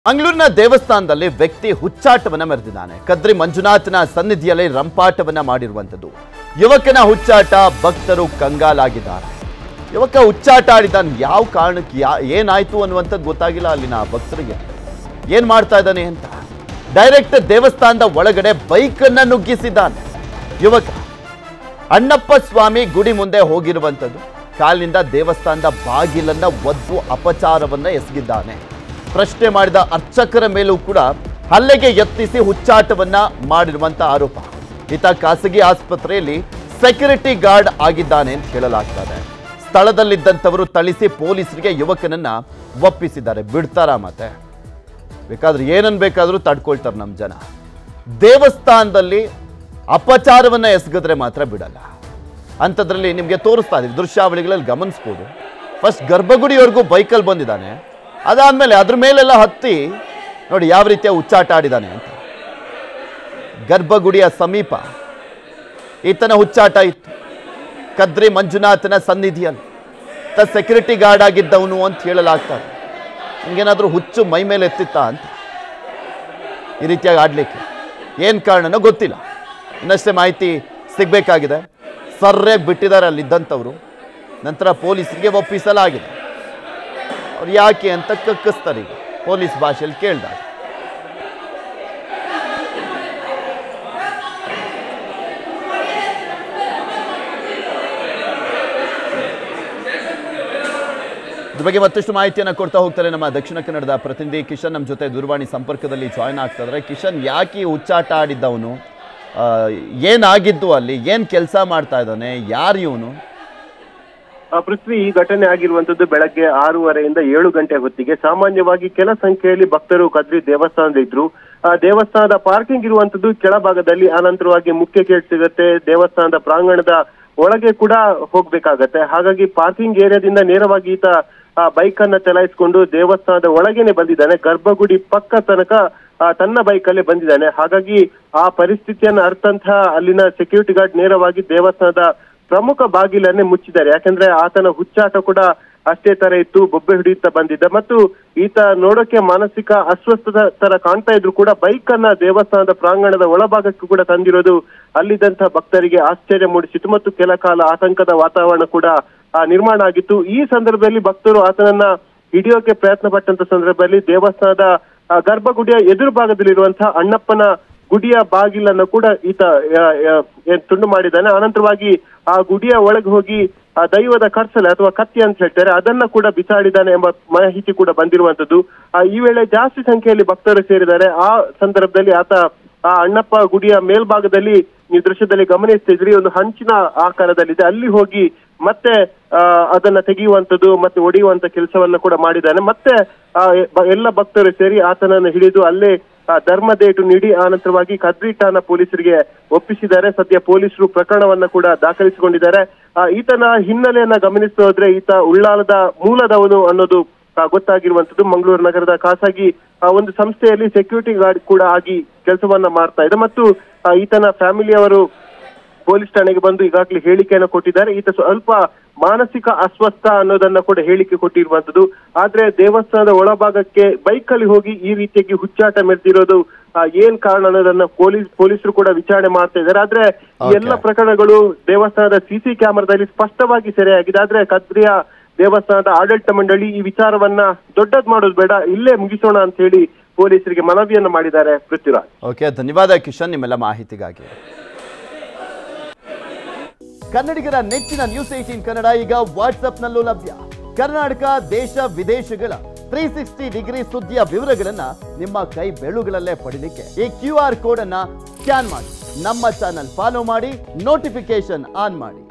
ಮಂಗಳೂರಿನ ದೇವಸ್ಥಾನದಲ್ಲಿ ವ್ಯಕ್ತಿ ಹುಚ್ಚಾಟವನ್ನ ಮೆರೆದಿದ್ದಾನೆ ಕದ್ರಿ ಮಂಜುನಾಥನ ಸನ್ನಿಧಿಯಲ್ಲಿ ರಂಪಾಟವನ್ನ ಮಾಡಿರುವಂಥದ್ದು ಯುವಕನ ಹುಚ್ಚಾಟ ಭಕ್ತರು ಕಂಗಾಲಾಗಿದ್ದಾರೆ ಯುವಕ ಹುಚ್ಚಾಟ ಆಡಿದ್ದಾನೆ ಯಾವ ಕಾರಣಕ್ಕೆ ಯಾ ಏನಾಯ್ತು ಅನ್ನುವಂಥದ್ದು ಗೊತ್ತಾಗಿಲ್ಲ ಅಲ್ಲಿನ ಭಕ್ತರಿಗೆ ಏನ್ ಮಾಡ್ತಾ ಇದ್ದಾನೆ ಅಂತ ಡೈರೆಕ್ಟ್ ದೇವಸ್ಥಾನದ ಒಳಗಡೆ ಬೈಕನ್ನ ನುಗ್ಗಿಸಿದ್ದಾನೆ ಯುವಕ ಅಣ್ಣಪ್ಪ ಸ್ವಾಮಿ ಗುಡಿ ಮುಂದೆ ಹೋಗಿರುವಂಥದ್ದು ಕಾಲಿನಿಂದ ದೇವಸ್ಥಾನದ ಬಾಗಿಲನ್ನ ಒದ್ದು ಅಪಚಾರವನ್ನ ಎಸಗಿದ್ದಾನೆ ಪ್ರಶ್ನೆ ಮಾಡಿದ ಅರ್ಚಕರ ಮೇಲೂ ಕೂಡ ಹಲ್ಲೆಗೆ ಯತ್ನಿಸಿ ಹುಚ್ಚಾಟವನ್ನ ಮಾಡಿರುವಂತ ಆರೋಪ ಈತ ಖಾಸಗಿ ಆಸ್ಪತ್ರೆಯಲ್ಲಿ ಸೆಕ್ಯೂರಿಟಿ ಗಾರ್ಡ್ ಆಗಿದ್ದಾನೆ ಅಂತ ಹೇಳಲಾಗ್ತದೆ ಸ್ಥಳದಲ್ಲಿದ್ದಂಥವರು ಥಳಿಸಿ ಪೊಲೀಸರಿಗೆ ಯುವಕನನ್ನ ಒಪ್ಪಿಸಿದ್ದಾರೆ ಬಿಡ್ತಾರ ಮತ್ತೆ ಬೇಕಾದ್ರೆ ಏನನ್ ಬೇಕಾದ್ರೂ ತಡ್ಕೊಳ್ತಾರೆ ನಮ್ಮ ಜನ ದೇವಸ್ಥಾನದಲ್ಲಿ ಅಪಚಾರವನ್ನ ಎಸಗಿದ್ರೆ ಮಾತ್ರ ಬಿಡಲ್ಲ ಅಂಥದ್ರಲ್ಲಿ ನಿಮಗೆ ತೋರಿಸ್ತಾ ಇದೀವಿ ದೃಶ್ಯಾವಳಿಗಳಲ್ಲಿ ಗಮನಿಸ್ಬೋದು ಫಸ್ಟ್ ಗರ್ಭಗುಡಿವರೆಗೂ ಬೈಕಲ್ಲಿ ಬಂದಿದ್ದಾನೆ ಅದಾದ್ಮೇಲೆ ಅದ್ರ ಮೇಲೆಲ್ಲ ಹತ್ತಿ ನೋಡಿ ಯಾವ ರೀತಿಯ ಹುಚ್ಚಾಟ ಆಡಿದ್ದಾನೆ ಅಂತ ಗರ್ಭಗುಡಿಯ ಸಮೀಪ ಈತನ ಹುಚ್ಚಾಟ ಇತ್ತು ಕದ್ರಿ ಮಂಜುನಾಥನ ಸನ್ನಿಧಿಯಲ್ಲಿ ತ ಸೆಕ್ಯೂರಿಟಿ ಗಾರ್ಡ್ ಆಗಿದ್ದವನು ಅಂತ ಹೇಳಲಾಗ್ತಾರೆ ಹಿಂಗೇನಾದ್ರೂ ಹುಚ್ಚು ಮೈ ಮೇಲೆ ಎತ್ತಿತ್ತ ಅಂತ ಈ ರೀತಿಯಾಗಿ ಆಡ್ಲಿಕ್ಕೆ ಏನು ಕಾರಣನೋ ಗೊತ್ತಿಲ್ಲ ಇನ್ನಷ್ಟೇ ಮಾಹಿತಿ ಸಿಗಬೇಕಾಗಿದೆ ಸರ್ಯಾಗಿ ಬಿಟ್ಟಿದ್ದಾರೆ ಅಲ್ಲಿದ್ದಂಥವ್ರು ನಂತರ ಪೊಲೀಸರಿಗೆ ಒಪ್ಪಿಸಲಾಗಿದೆ ಅವ್ರು ಯಾಕೆ ಅಂತ ಕಕ್ಕಿಸ್ತಾರೆ ಈಗ ಪೊಲೀಸ್ ಭಾಷೆಯಲ್ಲಿ ಕೇಳಿದಾಗ ಇದ್ರ ಬಗ್ಗೆ ಮತ್ತಷ್ಟು ಮಾಹಿತಿಯನ್ನು ಕೊಡ್ತಾ ಹೋಗ್ತಾರೆ ನಮ್ಮ ದಕ್ಷಿಣ ಕನ್ನಡದ ಪ್ರತಿನಿಧಿ ಕಿಶನ್ ನಮ್ಮ ಜೊತೆ ದೂರವಾಣಿ ಸಂಪರ್ಕದಲ್ಲಿ ಜಾಯ್ನ್ ಆಗ್ತಾ ಇದ್ದಾರೆ ಕಿಶನ್ ಯಾಕೆ ಈ ಹುಚ್ಚಾಟ ಆಡಿದ್ದವನು ಆ, ಏನಾಗಿದ್ದು ಅಲ್ಲಿ ಏನು ಕೆಲಸ ಮಾಡ್ತಾ ಇದ್ದಾನೆ ಯಾರು ಇವನು ಆ, ಪೃಥ್ವಿ ಈ ಘಟನೆ ಆಗಿರುವಂತದ್ದು ಬೆಳಗ್ಗೆ ಆರೂವರೆಯಿಂದ ಏಳು ಗಂಟೆ ಹೊತ್ತಿಗೆ ಸಾಮಾನ್ಯವಾಗಿ ಕೆಲ ಸಂಖ್ಯೆಯಲ್ಲಿ ಭಕ್ತರು ಕದ್ರಿ ದೇವಸ್ಥಾನದಲ್ಲಿದ್ರು ಆ ದೇವಸ್ಥಾನದ ಪಾರ್ಕಿಂಗ್ ಇರುವಂತದ್ದು ಕೆಳಭಾಗದಲ್ಲಿ ಆನಂತರವಾಗಿ ಮುಖ್ಯ ಗೇಟ್ ಸಿಗುತ್ತೆ ದೇವಸ್ಥಾನದ ಪ್ರಾಂಗಣದ ಒಳಗೆ ಕೂಡ ಹೋಗ್ಬೇಕಾಗತ್ತೆ ಹಾಗಾಗಿ ಪಾರ್ಕಿಂಗ್ ಏರಿಯಾದಿಂದ ನೇರವಾಗಿ ಈತ ಆ ಬೈಕ್ ಅನ್ನ ಚಲಾಯಿಸಿಕೊಂಡು ದೇವಸ್ಥಾನದ ಒಳಗೇನೆ ಬಂದಿದ್ದಾನೆ ಗರ್ಭಗುಡಿ ಪಕ್ಕ ತನಕ ಆ, ತನ್ನ ಬೈಕ್ ಅಲ್ಲಿ ಬಂದಿದ್ದಾನೆ ಹಾಗಾಗಿ ಆ ಪರಿಸ್ಥಿತಿಯನ್ನ ಅರ್ಥಂತಹ ಅಲ್ಲಿನ ಸೆಕ್ಯೂರಿಟಿ ಗಾರ್ಡ್ ನೇರವಾಗಿ ದೇವಸ್ಥಾನದ ಪ್ರಮುಖ ಬಾಗಿಲನ್ನೇ ಮುಚ್ಚಿದ್ದಾರೆ ಯಾಕಂದ್ರೆ ಆತನ ಹುಚ್ಚಾಟ ಕೂಡ ಅಷ್ಟೇ ತರ ಇತ್ತು ಬೊಬ್ಬೆ ಹಿಡಿಯುತ್ತಾ ಬಂದಿದ್ದ ಮತ್ತು ಈತ ನೋಡೋಕೆ ಮಾನಸಿಕ ಅಸ್ವಸ್ಥದ ತರ ಕಾಣ್ತಾ ಇದ್ರು ಕೂಡ ಬೈಕ್ ಅನ್ನ ದೇವಸ್ಥಾನದ ಪ್ರಾಂಗಣದ ಒಳಭಾಗಕ್ಕೆ ಕೂಡ ತಂದಿರೋದು ಅಲ್ಲಿದ್ದಂತಹ ಭಕ್ತರಿಗೆ ಆಶ್ಚರ್ಯ ಮೂಡಿಸಿತು ಮತ್ತು ಕೆಲ ಕಾಲ ಆತಂಕದ ವಾತಾವರಣ ಕೂಡ ಆ, ನಿರ್ಮಾಣ ಆಗಿತ್ತು ಈ ಸಂದರ್ಭದಲ್ಲಿ ಭಕ್ತರು ಆತನನ್ನ ಹಿಡಿಯೋಕೆ ಪ್ರಯತ್ನ ಪಟ್ಟಂತ ಸಂದರ್ಭದಲ್ಲಿ ದೇವಸ್ಥಾನದ ಆ, ಗರ್ಭಗುಡಿಯ ಎದುರು ಭಾಗದಲ್ಲಿರುವಂತಹ ಅಣ್ಣಪ್ಪನ ಗುಡಿಯ ಬಾಗಿಲನ್ನು ಕೂಡ ಈತ ಆ, ಆ, ಏನ್ ತುಂಡು ಮಾಡಿದ್ದಾನೆ ಅನಂತರವಾಗಿ ಆ ಗುಡಿಯ ಒಳಗೆ ಹೋಗಿ ಆ ದೈವದ ಕರ್ಸಲೆ ಅಥವಾ ಕತ್ತಿ ಅಂತ ಹೇಳ್ತಾರೆ ಅದನ್ನ ಕೂಡ ಬಿಸಾಡಿದ್ದಾನೆ ಎಂಬ ಮಾಹಿತಿ ಕೂಡ ಬಂದಿರುವಂತದ್ದು ಆ, ಈ ವೇಳೆ ಜಾಸ್ತಿ ಸಂಖ್ಯೆಯಲ್ಲಿ ಭಕ್ತರು ಸೇರಿದ್ದಾರೆ ಆ ಸಂದರ್ಭದಲ್ಲಿ ಆತ ಆ ಅಣ್ಣಪ್ಪ ಗುಡಿಯ ಮೇಲ್ಭಾಗದಲ್ಲಿ ನೀವು ದೃಶ್ಯದಲ್ಲಿ ಗಮನಿಸ್ತಿದ್ರಿ ಒಂದು ಹಂಚಿನ ಆಕಾರದಲ್ಲಿದೆ ಅಲ್ಲಿ ಹೋಗಿ ಮತ್ತೆ ಆ, ಅದನ್ನ ತೆಗೆಯುವಂತದ್ದು ಮತ್ತೆ ಒಡೆಯುವಂತ ಕೆಲಸವನ್ನ ಕೂಡ ಮಾಡಿದ್ದಾನೆ ಮತ್ತೆ ಆ, ಬ- ಎಲ್ಲ ಭಕ್ತರು ಸೇರಿ ಆತನನ್ನು ಹಿಡಿದು ಅಲ್ಲೇ ಆ, ಧರ್ಮದೇಟು ನೀಡಿ ಆನಂತರವಾಗಿ ಕದ್ರಿ ಠಾಣಾ ಪೊಲೀಸರಿಗೆ ಒಪ್ಪಿಸಿದ್ದಾರೆ ಸದ್ಯ ಪೊಲೀಸರು ಪ್ರಕರಣವನ್ನ ಕೂಡ ದಾಖಲಿಸಿಕೊಂಡಿದ್ದಾರೆ ಆ, ಈತನ ಹಿನ್ನೆಲೆಯನ್ನ ಗಮನಿಸ್ತಾ ಹೋದ್ರೆ ಈತ ಉಳ್ಳಾಲದ ಮೂಲದವನು ಅನ್ನೋದು ಆ, ಗೊತ್ತಾಗಿರುವಂತದ್ದು ಮಂಗಳೂರು ನಗರದ ಖಾಸಗಿ ಆ, ಒಂದು ಸಂಸ್ಥೆಯಲ್ಲಿ ಸೆಕ್ಯೂರಿಟಿ ಗಾರ್ಡ್ ಕೂಡ ಆಗಿ ಕೆಲಸವನ್ನ ಮಾಡ್ತಾ ಇದೆ ಮತ್ತು ಆ, ಈತನ ಫ್ಯಾಮಿಲಿಯವರು ಪೊಲೀಸ್ ಠಾಣೆಗೆ ಬಂದು ಈಗಾಗಲೇ ಹೇಳಿಕೆಯನ್ನು ಕೊಟ್ಟಿದ್ದಾರೆ ಈತ ಸ್ವಲ್ಪ ಮಾನಸಿಕ ಅಸ್ವಸ್ಥ ಅನ್ನೋದನ್ನ ಕೂಡ ಹೇಳಿಕೆ ಕೊಟ್ಟಿರುವಂತದ್ದು ಆದ್ರೆ ದೇವಸ್ಥಾನದ ಒಳಭಾಗಕ್ಕೆ ಬೈಕ್ ಅಲ್ಲಿ ಹೋಗಿ ಈ ರೀತಿಯಾಗಿ ಹುಚ್ಚಾಟ ಮೆರೆದಿರೋದು ಆ, ಏನ್ ಕಾರಣ ಅನ್ನೋದನ್ನ ಪೊಲೀಸ್ ಪೊಲೀಸರು ಕೂಡ ವಿಚಾರಣೆ ಮಾಡ್ತಾ ಇದ್ದಾರೆ ಆದ್ರೆ ಈ ಎಲ್ಲ Okay. ಪ್ರಕರಣಗಳು ದೇವಸ್ಥಾನದ ಸಿಸಿ ಕ್ಯಾಮೆರಾದಲ್ಲಿ ಸ್ಪಷ್ಟವಾಗಿ ಸೆರೆಯಾಗಿದೆ ಆದ್ರೆ ಕದ್ರಿಯ ದೇವಸ್ಥಾನದ ಆಡಳಿತ ಮಂಡಳಿ ಈ ವಿಚಾರವನ್ನ ದೊಡ್ಡದ್ ಮಾಡೋದು ಬೇಡ ಇಲ್ಲೇ ಮುಗಿಸೋಣ ಅಂತ ಹೇಳಿ ಪೊಲೀಸರಿಗೆ ಮನವಿಯನ್ನ ಮಾಡಿದ್ದಾರೆ ಪೃಥ್ವಿರಾಜ್ ಓಕೆ ಧನ್ಯವಾದ ಕಿಶನ್ ನಿಮ್ಮೆಲ್ಲ ಮಾಹಿತಿಗಾಗಿ ಕನ್ನಡಿಗರ ನೆಚ್ಚಿನ ನ್ಯೂಸ್ ಏಟೀನ್ ಕನ್ನಡ ಈಗ ವಾಟ್ಸ್ಆಪ್ನಲ್ಲೂ ಲಭ್ಯ ಕರ್ನಾಟಕ ದೇಶ ವಿದೇಶಗಳ ತ್ರೀ ಸಿಕ್ಸ್ಟಿ ಡಿಗ್ರಿ ಸುದ್ದಿಯ ವಿವರಗಳನ್ನ ನಿಮ್ಮ ಕೈ ಬೆಳುಗಳಲ್ಲೇ ಪಡಿಲಿಕ್ಕೆ ಈ ಕ್ಯೂ ಆರ್ ಕೋಡ್ ಅನ್ನ ಸ್ಕ್ಯಾನ್ ಮಾಡಿ ನಮ್ಮ ಚಾನಲ್ ಫಾಲೋ ಮಾಡಿ ನೋಟಿಫಿಕೇಶನ್ ಆನ್ ಮಾಡಿ